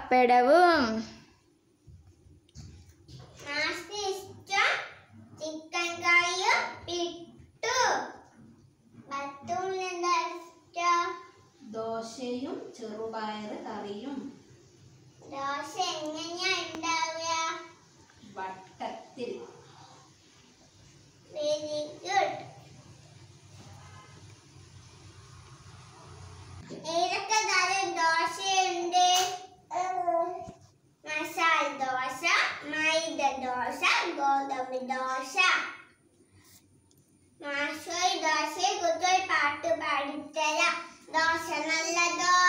പപ്പടവും മാഷിന് ഇഷ്ടം ചിക്കൻ കറിയും പിട്ടു ബത്തൂണിന് എന്താ ഇഷ്ടം ദോശയും ചെറുപയർ കറിയും ദോശ എങ്ങനെയാ ഉണ്ടാവുക വട്ടത്തിൽ വെരി ഗുഡ് ഏതൊക്കെ തരം ദോശയുണ്ട് മസാല ദോശ മൈദ ദോശ ഗോതമ്പ് ദോശ മാഷോയി ദോശയെ കുറിച്ച് ഒരു പാട്ട് പാടിത്തരാം ദോശ നല്ല ദോശ